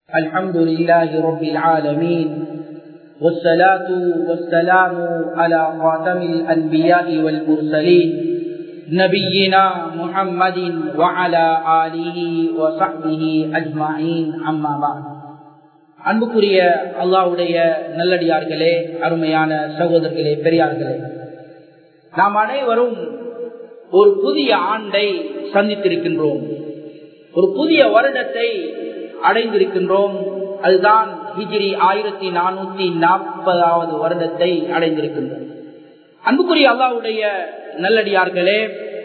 الحمد لله رب العالمين والصلاة والسلام على خاتم الأنبياء والمرسلين نبينا محمد وعلى آله وصحبه أجمعين أما بعد அன்புக்குரிய அல்லாவுடைய நல்லடியார்களே அருமையான சகோதரர்களே பெரியார்களே நாம் அனைவரும் ஒரு புதிய ஆண்டை சந்தித்திருக்கின்றோம் ஒரு புதிய வருடத்தை அடைந்திருக்கின்றோம் அதுதான் ஹிஜிரி ஆயிரத்தி நானூத்தி நாற்பதாவது வருடத்தை அடைந்திருக்கின்றோம் அன்புக்குரிய அல்லாவுடைய நல்லடியார்களே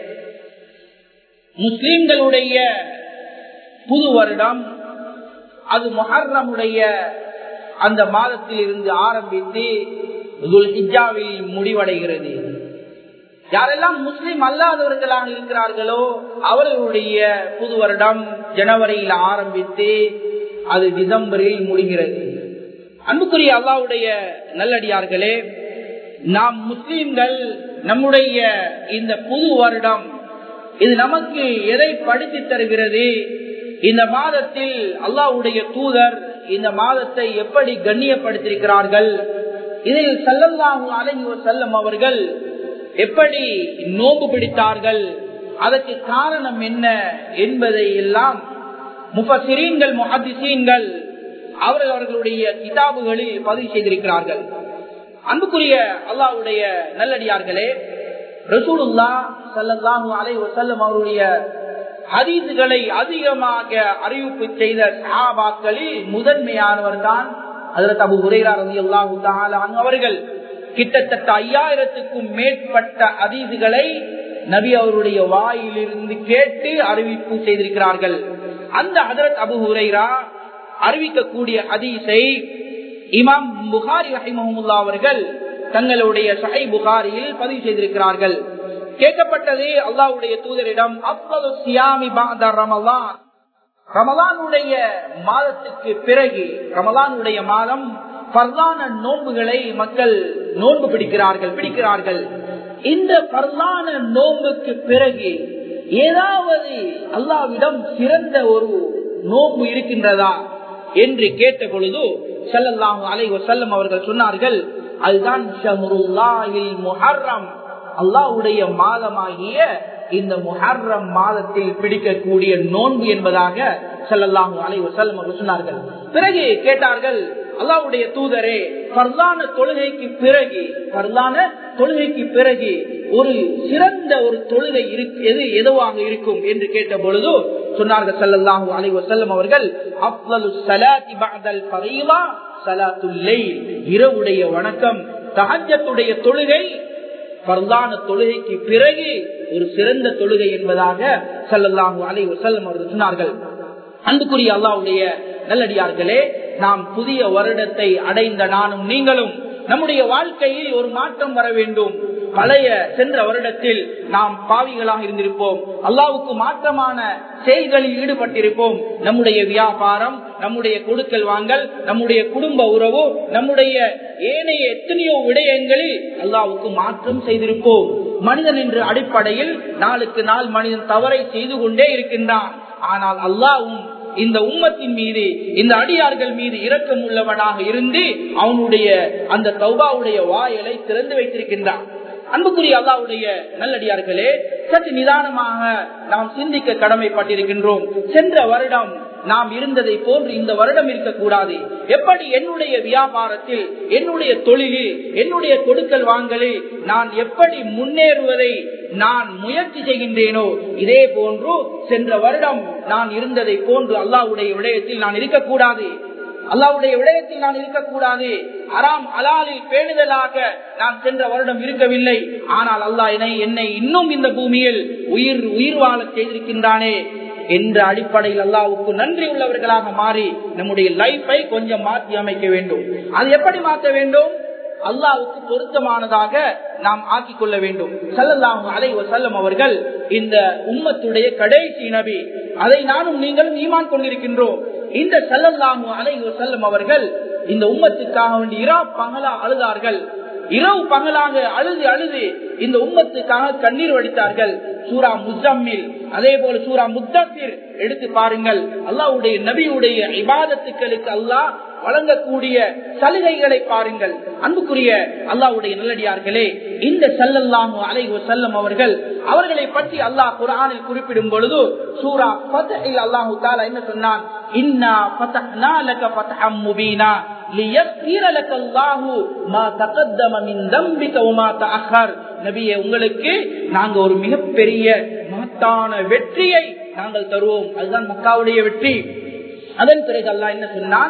முஸ்லிம்களுடைய புது வருடம் அது மொஹர்ரமுடைய அந்த மாதத்தில் இருந்து ஆரம்பித்து ஹிஜாவில் முடிவடைகிறது யாரெல்லாம் முஸ்லிம் அல்லாதவர்களாக இருக்கிறார்களோ அவர்களுடைய புது வருடம் ஜனவரியில் ஆரம்பித்து அது டிசம்பரில் முடிகிறது அன்புக்குரிய அல்லாவுடைய நல்லடியார்களே நாம் முஸ்லிம்கள் நம்முடைய இந்த புது வருடம் இது நமக்கு எதை படித்து தருகிறது இந்த மாதத்தில் அல்லாவுடைய தூதர் இந்த மாதத்தை எப்படி கண்ணியப்படுத்தியிருக்கிறார்கள் இதில் செல்லல்லாஹு அலங்கி செல்லம் அவர்கள் எப்படி நோம்பு பிடித்தார்கள் அதற்கு காரணம் என்ன என்பதை எல்லாம் முஃபசிரீன்கள் முஹதிசீன்கள் அவர்கள் அவர்களுடைய கிதாபுகளில் பதிவு செய்திருக்கிறார்கள் அன்புக்குரிய அல்லாவுடைய நல்லடியார்களே ரசூலுல்லா சல்லாஹூ அலை வசல்லம் அவருடைய ஹதீசுகளை அதிகமாக அறிவிப்பு செய்த சஹாபாக்களில் முதன்மையானவர் தான் அதில் தபு உரையார் அவர்கள் கிட்டத்தட்ட ஐயாயிரத்துக்கும் மேற்பட்ட அதீதுகளை நபி அவருடைய வாயிலிருந்து கேட்டு அறிவிப்பு செய்திருக்கிறார்கள் அந்த ஹதரத் அபு ஹுரைரா அறிவிக்கக்கூடிய ஹதீஸை இமாம் புகாரி ரஹிமஹமுல்லா அவர்கள் தங்களுடைய சஹை புகாரியில் பதிவு செய்திருக்கிறார்கள் கேட்கப்பட்டது அல்லாவுடைய தூதரிடம் அப்பது சியாமி ரமலான் ரமலானுடைய மாதத்துக்கு பிறகு ரமலானுடைய மாதம் பர்லான நோன்புகளை மக்கள் நோன்பு பிடிக்கிறார்கள் பிடிக்கிறார்கள் இந்த பர்லான நோன்புக்கு பிறகு ஏதாவது அல்லாவிடம் சிறந்த ஒரு நோன்பு இருக்கின்றதா என்று கேட்ட பொழுது செல்லல்லாம் அலை செல்லம் அவர்கள் சொன்னார்கள் அதுதான் முஹர்ரம் அல்லாவுடைய மாதமாகிய இந்த முஹர்ரம் மாதத்தில் பிடிக்கக்கூடிய நோன்பு என்பதாக செல்லல்லாஹு அலை செல்லம் அவர்கள் சொன்னார்கள் பிறகு கேட்டார்கள் அல்லாவுடைய தூதரே பர்லான தொழுகைக்கு பிறகு பர்லான தொழுகைக்கு பிறகு ஒரு சிறந்த ஒரு தொழுகை எது எதுவாக இருக்கும் என்று கேட்ட பொழுது சொன்னார்கள் சல்லல்லாஹு அலை வசல்லம் அவர்கள் அப்வலு சலாத்தி பகதல் பரைவா சலாத்துல்லை இரவுடைய வணக்கம் தகஜத்துடைய தொழுகை பர்லான தொழுகைக்கு பிறகு ஒரு சிறந்த தொழுகை என்பதாக சல்லல்லாஹு அலை வசல்லம் அவர்கள் சொன்னார்கள் அன்புக்குரிய அல்லாவுடைய நல்லடியார்களே நாம் புதிய வருடத்தை அடைந்த நானும் நீங்களும் நம்முடைய வாழ்க்கையில் ஒரு மாற்றம் வர வேண்டும் பழைய சென்ற வருடத்தில் நாம் பாவிகளாக இருந்திருப்போம் அல்லாவுக்கு மாற்றமான செயல்களில் ஈடுபட்டிருப்போம் நம்முடைய வியாபாரம் நம்முடைய கொடுக்கல் வாங்கல் நம்முடைய குடும்ப உறவு நம்முடைய ஏனைய எத்தனையோ விடயங்களில் அல்லாவுக்கு மாற்றம் செய்திருப்போம் மனிதன் என்ற அடிப்படையில் நாளுக்கு நாள் மனிதன் தவறை செய்து கொண்டே இருக்கின்றான் ஆனால் அல்லாவும் இந்த உம்மத்தின் மீது இந்த அடியார்கள் மீது இரக்கம் உள்ளவனாக இருந்து அவனுடைய அந்த தௌபாவுடைய வாயலை திறந்து வைத்திருக்கின்றான் அன்புக்குரிய அல்லாவுடைய நல்லடியார்களே சற்று நிதானமாக நாம் சிந்திக்க கடமைப்பட்டிருக்கின்றோம் சென்ற வருடம் நாம் இருந்ததை போன்று இந்த வருடம் இருக்கக்கூடாது எப்படி என்னுடைய வியாபாரத்தில் என்னுடைய தொழிலில் என்னுடைய கொடுக்கல் வாங்கலில் நான் எப்படி முன்னேறுவதை நான் முயற்சி செய்கின்றேனோ இதே போன்று சென்ற வருடம் நான் இருந்ததை போன்று அல்லாவுடைய விடயத்தில் நான் இருக்கக்கூடாது அல்லாவுடைய விடயத்தில் நான் இருக்கக்கூடாது அறாம் அலாலில் பேணுதலாக நான் சென்ற வருடம் இருக்கவில்லை ஆனால் அல்லாஹ் என்னை என்னை இன்னும் இந்த பூமியில் உயிர் உயிர் வாழ செய்திருக்கின்றானே என்ற அடிப்படையில் அல்லாவுக்கு நன்றி உள்ளவர்களாக மாறி நம்முடைய லைஃபை கொஞ்சம் மாற்றி அமைக்க வேண்டும் அது எப்படி மாற்ற வேண்டும் அல்லாவுக்கு பொருத்தமானதாக நாம் ஆக்கிக் கொள்ள வேண்டும் சல்லல்லாஹு அலை செல்லம் அவர்கள் இந்த உம்மத்துடைய கடைசி நபி அதை நானும் நீங்களும் ஈமான் கொண்டிருக்கின்றோம் இந்த சல்லல்லாஹு அலை செல்லம் அவர்கள் இந்த உம்மத்துக்காக வேண்டி இரா பகலா அழுதார்கள் இரவு பகலாக அழுது அழுது இந்த உம்மத்துக்காக கண்ணீர் வடித்தார்கள் சூரா முசம்மில் அதே போல சூரா முத்தசிர் எடுத்து பாருங்கள் அல்லாவுடைய நபியுடைய இபாதத்துக்களுக்கு அல்லாஹ் வழங்கக்கூடிய சலுகைகளை பாருங்கள் அன்புக்குரிய அல்லாவுடைய நல்லடியார்களே இந்த சல்லல்லாஹு அலைஹி செல்லம் அவர்கள் அவர்களை பற்றி அல்லாஹ் குரானில் குறிப்பிடும் பொழுது சூரா ஃபத்ஹில் அல்லாஹு தஆலா என்ன சொன்னான் இன்னா ஃபதஹ்னா லக ஃபத்ஹம் முபீனா லியஸ்ஸிர லக அல்லாஹு மா தகத்தம மின் தம்பிக வமா தஅக்கர் நபியே உங்களுக்கு நாங்க ஒரு மிகப்பெரிய மகத்தான வெற்றியை நாங்கள் தருவோம் அதுதான் மக்காவுடைய வெற்றி அதன் பிறகு அல்லாஹ் என்ன சொன்னான்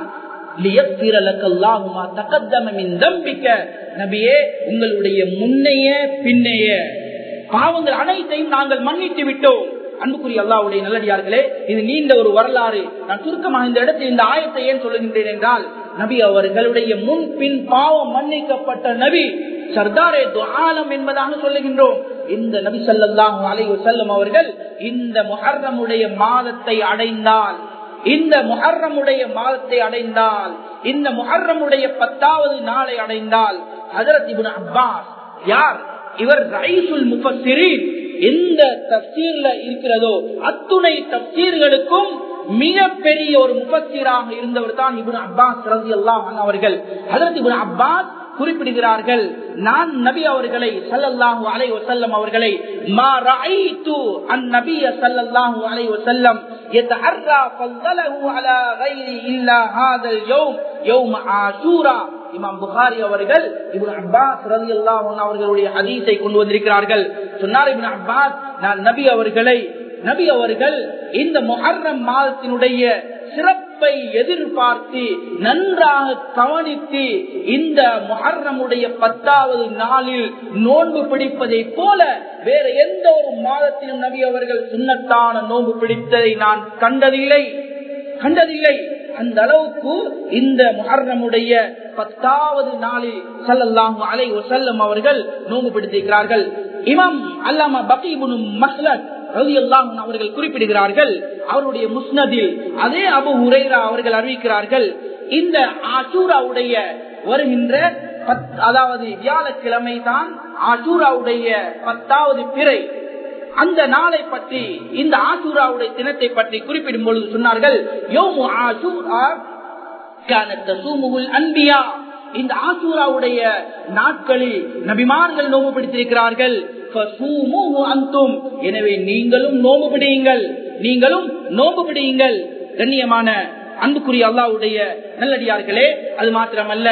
நபியே உங்களுடைய முன்னைய பின்னைய பாவங்கள் அனைத்தையும் நாங்கள் மன்னித்து விட்டோம் அன்புக்குரிய அல்லாவுடைய நல்லடியார்களே இது நீண்ட ஒரு வரலாறு நான் சுருக்கமாக இந்த இடத்தில் இந்த ஆயத்தை ஏன் சொல்லுகின்றேன் என்றால் நபி அவர்களுடைய முன் பின் பாவம் மன்னிக்கப்பட்ட நபி சர்தாரே துஆலம் என்பதாக சொல்லுகின்றோம் இந்த நபி சல்லாஹூ அலை செல்லம் அவர்கள் இந்த முஹர்ரமுடைய மாதத்தை அடைந்தால் இந்த முஹர்ரமுடைய மாதத்தை அடைந்தால் இந்த முஹர்ரமுடைய பத்தாவது நாளை அடைந்தால் ஹதரத் இப்னு அப்பாஸ் யார் இவர் ரைசுல் முஃபஸ்ஸிரீன் எந்த தப்சீர்ல இருக்கிறதோ அத்துணை தப்சீர்களுக்கும் மிக பெரிய ஒரு முஃபஸ்ஸிராக இருந்தவர் தான் இப்னு அப்பாஸ் ரலியல்லாஹு அன்ஹு அவர்கள் ஹதரத் இப்னு அப்பாஸ் குறிப்பிடுகிறார்கள் நான் நபி அவர்களை சல்லல்லாஹு அலை வசல்லம் அவர்களை மா ரஅய்து அன் நபிய சல்லல்லாஹு அலை வசல்லம் يتحرى فضله على غير إلا هذا اليوم يوم عاشورا இமாம் புகாரி அவர்கள் இப்னு அப்பாஸ் ரலியல்லாஹு அன்ஹு அவர்களுடைய ஹதீஸை கொண்டு வந்திருக்கிறார்கள் சொன்னார் இப்னு அப்பாஸ் நான் நபி அவர்களை நபி அவர்கள் இந்த முஹர்ரம் மாதத்தினுடைய சிறப்பை எதிர்பார்த்து நன்றாக கவனித்து இந்த முஹர்ரமுடைய பத்தாவது நாளில் நோன்பு பிடிப்பதை போல வேற எந்த ஒரு மாதத்திலும் நபி அவர்கள் சுண்ணத்தான நோன்பு பிடித்ததை நான் கண்டதில்லை கண்டதில்லை அந்த அளவுக்கு இந்த முஹர்ரமுடைய பத்தாவது நாளில் சல்லல்லாஹு அலை வசல்லம் அவர்கள் நோன்பு பிடித்திருக்கிறார்கள் இமாம் அல்லாமா பகீபுனு மஸ்லத் அவர்கள் குறிப்பிடுகிறார்கள் அவருடைய முஸ்னதில் அதே அபு உரைரா அவர்கள் அறிவிக்கிறார்கள் இந்த ஆசூராவுடைய வருகின்ற அதாவது வியாழக்கிழமை தான் ஆசூராவுடைய பத்தாவது பிறை அந்த நாளை பற்றி இந்த ஆசூராவுடைய தினத்தை பற்றி குறிப்பிடும் பொழுது சொன்னார்கள் யோமு ஆசூரா அன்பியா இந்த ஆசூராவுடைய நாட்களில் நபிமார்கள் நோம்பு பிடித்திருக்கிறார்கள் அந்தும் எனவே நீங்களும் நோம்பு பிடியுங்கள் நீங்களும் நோம்பு பிடியுங்கள் கண்ணியமான அன்புக்குரிய அல்லாவுடைய நல்லடியார்களே அது மாத்திரமல்ல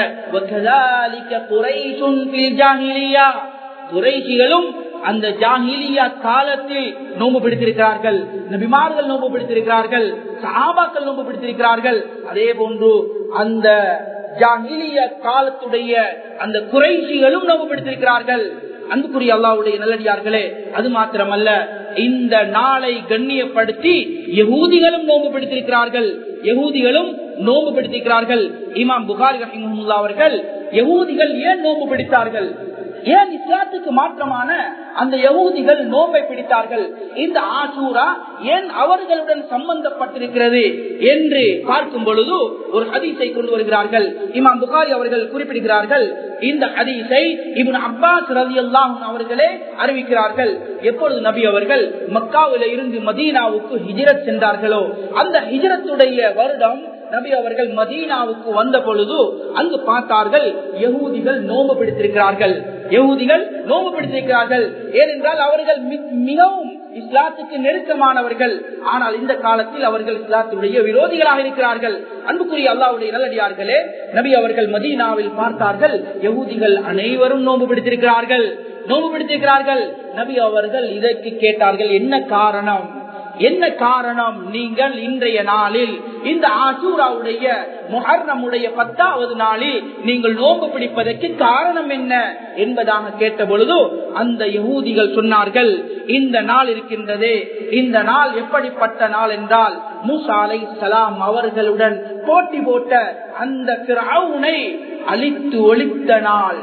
குறைசிகளும் அந்த ஜாகிலியா காலத்தில் நோம்பு பிடித்திருக்கிறார்கள் நபிமார்கள் நோம்பு பிடித்திருக்கிறார்கள் சாபாக்கள் நோம்பு பிடித்திருக்கிறார்கள் அதே போன்று அந்த ஜாகிலிய காலத்துடைய அந்த குறைசிகளும் நோம்பு பிடித்திருக்கிறார்கள் அன்புக்குரிய அல்லாவுடைய நல்லடியார்களே அது மாத்திரமல்ல இந்த நாளை கண்ணியப்படுத்தி யகூதிகளும் நோம்பு பிடித்திருக்கிறார்கள் யகூதிகளும் நோம்பு பிடித்திருக்கிறார்கள் இமாம் புகாரி ரஹிமுல்லா அவர்கள் யகூதிகள் ஏன் நோம்பு பிடித்தார்கள் ஏன் இஸ்லாத்துக்கு மாற்றமான அந்த யகூதிகள் நோம்பை பிடித்தார்கள் இந்த ஆசூரா ஏன் அவர்களுடன் சம்பந்தப்பட்டிருக்கிறது என்று பார்க்கும் பொழுது ஒரு ஹதீஸை கொண்டு வருகிறார்கள் இமாம் புகாரி அவர்கள் குறிப்பிடுகிறார்கள் இந்த ஹதீஸை இவன் அப்பாஸ் ரவி அல்லாம் அவர்களே அறிவிக்கிறார்கள் எப்பொழுது நபி அவர்கள் மக்காவில இருந்து மதீனாவுக்கு ஹிஜரத் சென்றார்களோ அந்த ஹிஜரத்துடைய வருடம் நபி அவர்கள் மதீனாவுக்கு வந்த பொழுது அங்கு பார்த்தார்கள் யகூதிகள் நோம்பு பிடித்திருக்கிறார்கள் யகூதிகள் நோம்பு பிடித்திருக்கிறார்கள் ஏனென்றால் அவர்கள் மிகவும் இஸ்லாத்துக்கு நெருக்கமானவர்கள் ஆனால் இந்த காலத்தில் அவர்கள் இஸ்லாத்துடைய விரோதிகளாக இருக்கிறார்கள் அன்புக்குரிய அல்லாவுடைய நல்லடியார்களே நபி அவர்கள் மதீனாவில் பார்த்தார்கள் யகூதிகள் அனைவரும் நோம்பு பிடித்திருக்கிறார்கள் நோம்பு பிடித்திருக்கிறார்கள் நபி அவர்கள் இதற்கு கேட்டார்கள் என்ன காரணம் என்ன காரணம் நீங்கள் இன்றைய நாளில் இந்த ஆசூராவுடைய முஹர்ரமுடைய பத்தாவது நாளில் நீங்கள் நோம்பு பிடிப்பதற்கு காரணம் என்ன என்பதாக கேட்ட பொழுது அந்த யகூதிகள் சொன்னார்கள் இந்த நாள் இருக்கின்றதே இந்த நாள் எப்படிப்பட்ட நாள் என்றால் மூசா அலை சலாம் அவர்களுடன் போட்டி போட்ட அந்த கிரவுனை அழித்து ஒழித்த நாள்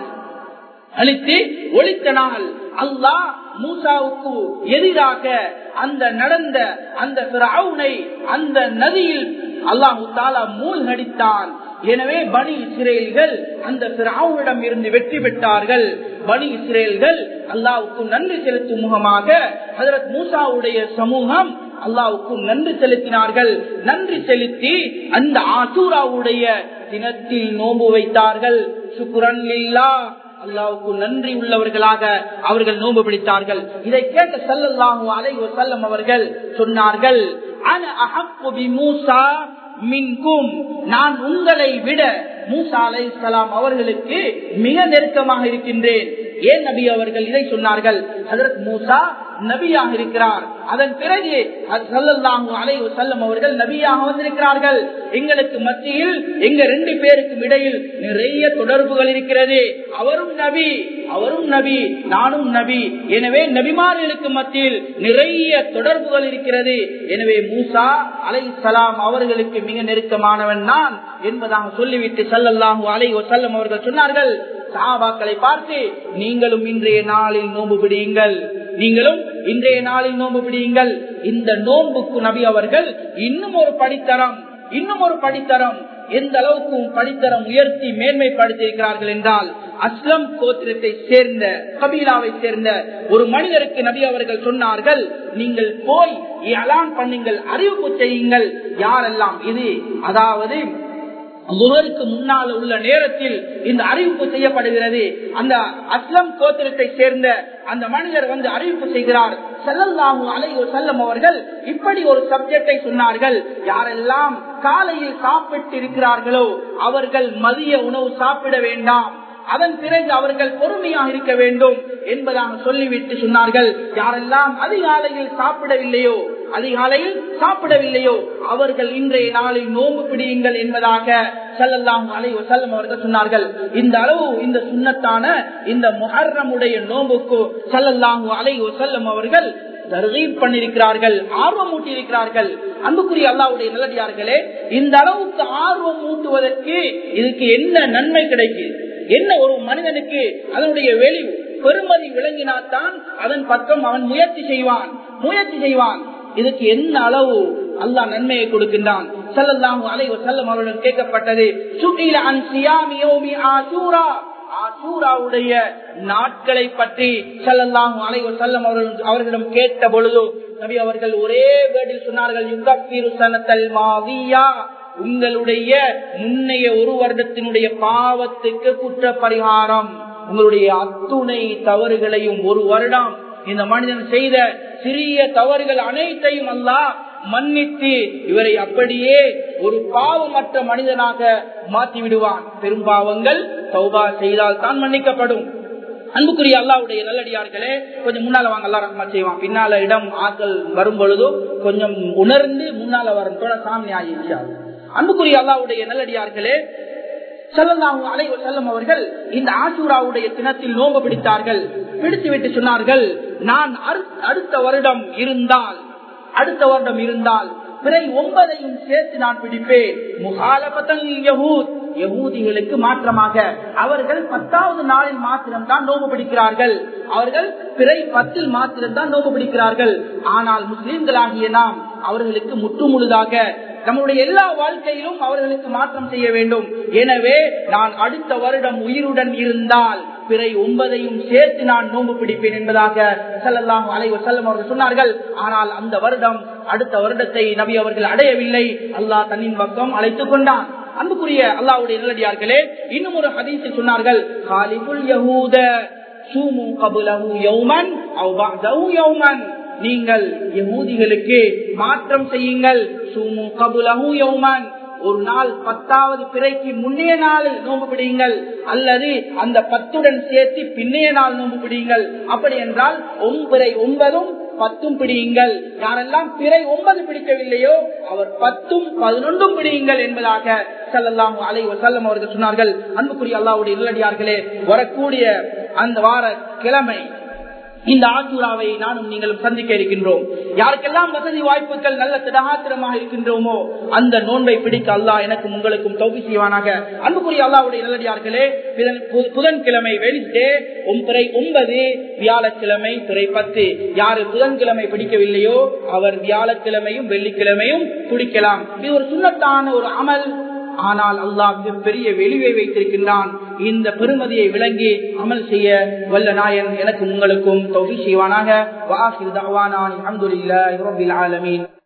அழித்து ஒழித்த நாள் அல்லாஹ் மூசாவுக்கு எதிராக அந்த நடந்த அந்த பிராவுனை அந்த நதியில் அல்லாஹு தாலா மூழ்கடித்தான் எனவே பனி இஸ்ரேல்கள் அந்த பிராவுனிடம் இருந்து வெற்றி பெற்றார்கள் பனி இஸ்ரேல்கள் அல்லாவுக்கு நன்றி செலுத்தும் முகமாக ஹதரத் மூசாவுடைய சமூகம் அல்லாவுக்கு நன்றி செலுத்தினார்கள் நன்றி செலுத்தி அந்த ஆசூராவுடைய தினத்தில் நோன்பு வைத்தார்கள் சுக்குரன் இல்லா அல்லாவுக்கு நன்றி உள்ளவர்களாக அவர்கள் நோன்பு பிடித்தார்கள் இதை கேட்ட சல்லல்லாஹு அலை செல்லம் அவர்கள் சொன்னார்கள் அன அஹப்பு பி மூசா மின்கும் நான் உங்களை விட மூசா அலை சலாம் அவர்களுக்கு மிக நெருக்கமாக இருக்கின்றேன் ஏன் நபி அவர்கள் இதை சொன்னார்கள் ஹதரத் மூசா நபியாக இருக்கிறார் அதன் பிறகு அலை செல்லம் அவர்கள் நபியாக வந்திருக்கிறார்கள் எங்களுக்கு மத்தியில் எங்க ரெண்டு பேருக்கும் இடையில் நிறைய தொடர்புகள் இருக்கிறது அவரும் நபி அவரும் நபி நானும் நபி எனவே நபிமார்களுக்கு மத்தியில் நிறைய தொடர்புகள் இருக்கிறது எனவே மூசா அலை சலாம் அவர்களுக்கு மிக நெருக்கமானவன் நான் என்பதாக சொல்லிவிட்டு சல்லல்லாஹு அலை செல்லம் அவர்கள் சொன்னார்கள் சாபாக்களை பார்த்து நீங்களும் இன்றைய நாளில் நோன்பு பிடியுங்கள் நீங்களும் இன்றைய நாளில் நோன்பு பிடியுங்கள் இந்த நோன்புக்கு நபி அவர்கள் இன்னும் ஒரு படித்தரம் இன்னும் ஒரு படித்தரம் எந்த அளவுக்கு படித்தரம் உயர்த்தி மேன்மைப்படுத்தியிருக்கிறார்கள் என்றால் அஸ்லம் கோத்திரத்தை சேர்ந்த கபீலாவை சேர்ந்த ஒரு மனிதருக்கு நபி அவர்கள் சொன்னார்கள் நீங்கள் போய் அலான் பண்ணுங்கள் அறிவிப்பு செய்யுங்கள் யாரெல்லாம் இது அதாவது முகருக்கு முன்னால் உள்ள நேரத்தில் இந்த அறிவிப்பு செய்யப்படுகிறது அந்த அஸ்லம் கோத்திரத்தை சேர்ந்த அந்த மனிதர் வந்து அறிவிப்பு செய்கிறார் செல்லல்லாஹு அலையோ செல்லம் அவர்கள் இப்படி ஒரு சப்ஜெக்டை சொன்னார்கள் யாரெல்லாம் காலையில் சாப்பிட்டு இருக்கிறார்களோ அவர்கள் மதிய உணவு சாப்பிட வேண்டாம் அதன் பிறகு அவர்கள் பொறுமையாக இருக்க வேண்டும் என்பதாக சொல்லிவிட்டு சொன்னார்கள் யாரெல்லாம் அதிகாலையில் சாப்பிடவில்லையோ அதிகாலையில் சாப்பிடவில்லையோ அவர்கள் இன்றைய நாளில் நோம்பு பிடியுங்கள் என்பதாக செல்லல்லாம் அலை செல்லம் அவர்கள் சொன்னார்கள் இந்த அளவு இந்த சுண்ணத்தான இந்த முஹர்ரமுடைய நோம்புக்கு செல்லல்லாஹு அலை செல்லம் அவர்கள் தர்கீப் பண்ணிருக்கிறார்கள் ஆர்வம் ஊட்டியிருக்கிறார்கள் அன்புக்குரிய அல்லாவுடைய நல்லடியார்களே இந்த அளவுக்கு ஆர்வம் ஊட்டுவதற்கு இதுக்கு என்ன நன்மை கிடைக்குது என்ன ஒரு மனிதனுக்கு அதனுடைய வெளி பெருமதி விளங்கினால்தான் அதன் பக்கம் அவன் முயற்சி செய்வான் முயற்சி செய்வான் இதுக்கு என்ன அளவு அல்லா நன்மையை கொடுக்கின்றான் செல்லலாம் அலைவ செல்லம் அவரிடம் கேட்கப்பட்டது சுகில அன் சியாமி ஆசூரா ஆசூராவுடைய நாட்களை பற்றி செல்லலாம் அலைவ செல்லம் அவர்கள் அவர்களிடம் கேட்ட பொழுது நபி அவர்கள் ஒரே வேடில் சொன்னார்கள் யுகப்பீரு சனத்தல் மாவியா உங்களுடைய முன்னைய ஒரு வருடத்தினுடைய பாவத்துக்கு குற்ற பரிகாரம் உங்களுடைய அத்துணை தவறுகளையும் ஒரு வருடம் இந்த மனிதன் செய்த சிறிய தவறுகள் அனைத்தையும் அல்ல மன்னித்து இவரை அப்படியே ஒரு பாவமற்ற மனிதனாக மாற்றி விடுவான் பெரும் பாவங்கள் சௌபா செய்தால் தான் மன்னிக்கப்படும் அன்புக்குரிய அல்லாவுடைய நல்லடியார்களே கொஞ்சம் முன்னால வாங்க அல்லா ரஹ்மா செய்வான் பின்னால இடம் ஆக்கள் வரும் பொழுதோ கொஞ்சம் உணர்ந்து முன்னால வரும் தொட சாமி ஆயிடுச்சா அன்புக்குரிய அல்லாவுடைய நல்லடியார்களே செல்லல்லாஹு அலைவ செல்லம் அவர்கள் இந்த ஆசூராவுடைய தினத்தில் நோம்பு பிடித்தார்கள் பிடித்து விட்டு சொன்னார்கள் நான் அடுத்த வருடம் இருந்தால் அடுத்த வருடம் இருந்தால் பிறை ஒன்பதையும் சேர்த்து நான் பிடிப்பேன் முகாலபத்தன் யகூத் யகூதிகளுக்கு மாற்றமாக அவர்கள் பத்தாவது நாளில் மாத்திரம் தான் நோம்பு பிடிக்கிறார்கள் அவர்கள் பிறை பத்தில் மாத்திரம் தான் நோம்பு பிடிக்கிறார்கள் ஆனால் முஸ்லிம்களாகிய நாம் அவர்களுக்கு முற்று முழுதாக நம்முடைய எல்லா வாழ்க்கையிலும் அவர்களுக்கு மாற்றம் செய்ய வேண்டும் எனவே நான் அடுத்த வருடம் உயிருடன் இருந்தால் பிறை ஒன்பதையும் சேர்த்து நான் நோன்பு பிடிப்பேன் என்பதாக செல்லலாம் அலைவ செல்லம் அவர்கள் சொன்னார்கள் ஆனால் அந்த வருடம் அடுத்த வருடத்தை நபி அவர்கள் அடையவில்லை அல்லாஹ் தன்னின் பக்கம் அழைத்துக் கொண்டான் அன்புக்குரிய அல்லாவுடைய நல்லடியார்களே இன்னும் ஒரு ஹதீஸில் சொன்னார்கள் காலிபுல் யஹூத சூமு கபுலஹு யௌமன் அவ் பஅதஹு யௌமன் நீங்கள் யகூதிகளுக்கு மாற்றம் செய்யுங்கள் சூமு கபுலஹு யௌமன் ஒரு நாள் பத்தாவது பிறைக்கு முன்னைய நாளில் நோன்பு பிடியுங்கள் அல்லது அந்த பத்துடன் சேர்த்து பின்னைய நாள் நோன்பு பிடியுங்கள் அப்படி என்றால் ஒன்பரை ஒன்பதும் பத்தும் பிடியுங்கள் யாரெல்லாம் பிறை ஒன்பது பிடிக்கவில்லையோ அவர் பத்தும் பதினொன்றும் பிடியுங்கள் என்பதாக செல்லலாம் அலை செல்லம் அவர்கள் சொன்னார்கள் அன்புக்குரிய அல்லாவுடைய இல்லடியார்களே வரக்கூடிய அந்த வார கிழமை இந்த ஆசூராவை நானும் நீங்களும் சந்திக்க இருக்கின்றோம் யாருக்கெல்லாம் வசதி வாய்ப்புகள் நல்ல திடகாத்திரமாக இருக்கின்றோமோ அந்த நோன்பை பிடிக்க அல்லாஹ் எனக்கும் உங்களுக்கும் தௌபி செய்வானாக அன்புக்குரிய அல்லாவுடைய நல்லடியார்களே புதன்கிழமை வெனிஸ்டே ஒன்பரை ஒன்பது வியாழக்கிழமை துறை பத்து யாரு புதன்கிழமை பிடிக்கவில்லையோ அவர் வியாழக்கிழமையும் வெள்ளிக்கிழமையும் பிடிக்கலாம் இது ஒரு சுண்ணத்தான ஒரு அமல் ஆனால் அல்லாஹ் பெரிய வெளிவை வைத்திருக்கின்றான் இந்த பெருமதியை விளங்கி அமல் செய்ய வல்ல நாயன் எனக்கு உங்களுக்கும் தொகை செய்வானாக வாசிர் தவானான் அஹமதுல்லாஹி ரபில் ஆலமீன்